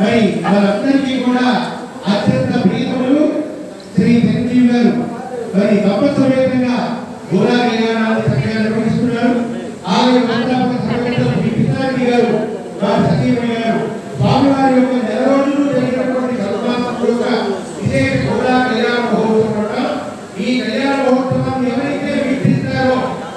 మరి వారందరికీ కూడా అత్యంత ప్రియతములు శ్రీ చిరంజీవి గారు మరి తప్పనిసరిగా గోరా కళ్యాణాన్ని చక్కగా నిర్వహిస్తున్నారు ఆలయ మండప సమేత శ్రీ పితారెడ్డి గారు వారి సతీమణి గారు స్వామివారి యొక్క నెల రోజులు జరిగినటువంటి సర్వమాసం యొక్క విశేష గోరా కళ్యాణ మహోత్సవం కూడా ఈ కళ్యాణ మహోత్సవాన్ని ఎవరైతే వీక్షిస్తారో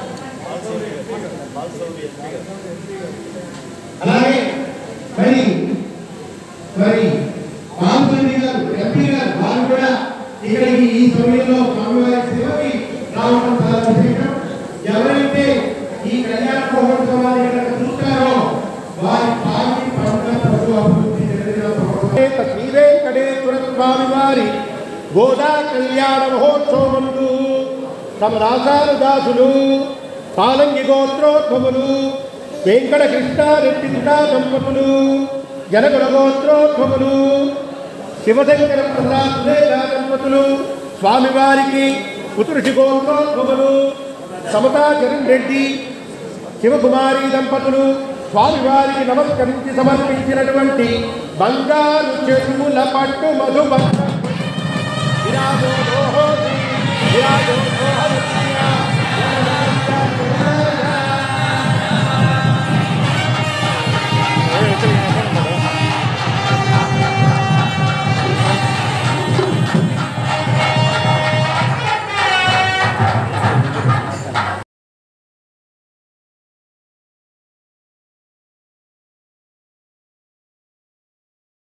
అలాగే మరి మరి బాలచంద్రి గారు ఎంపీ గారు వారు కూడా ఇక్కడికి ఈ సమయంలో స్వామివారి సేవకి రావడం చాలా విశేషం ఎవరైతే ఈ కళ్యాణ మహోత్సవాన్ని ఇక్కడ చూస్తారో వారి పార్టీ పంట పశు అభివృద్ధి జరిగిన మహోత్సవం శ్రీ వెంకటేశ్వర స్వామి వారి గోదా కళ్యాణ మహోత్సవములు తమ రాసాలు దాసులు పాలంగి గోత్రోద్భవులు వెంకట కృష్ణారెడ్డి దుడా దంపతులు జనకుల గోత్రోద్భవులు శివశంకర ప్రసాద్ సురేఖ దంపతులు స్వామివారికి ఉతురుషి గోత్రోద్భవులు సమతా చరణ్ రెడ్డి శివకుమారి దంపతులు స్వామివారికి నమస్కరించి సమర్పించినటువంటి బంగారు చెరువుల పట్టు మధుబంధ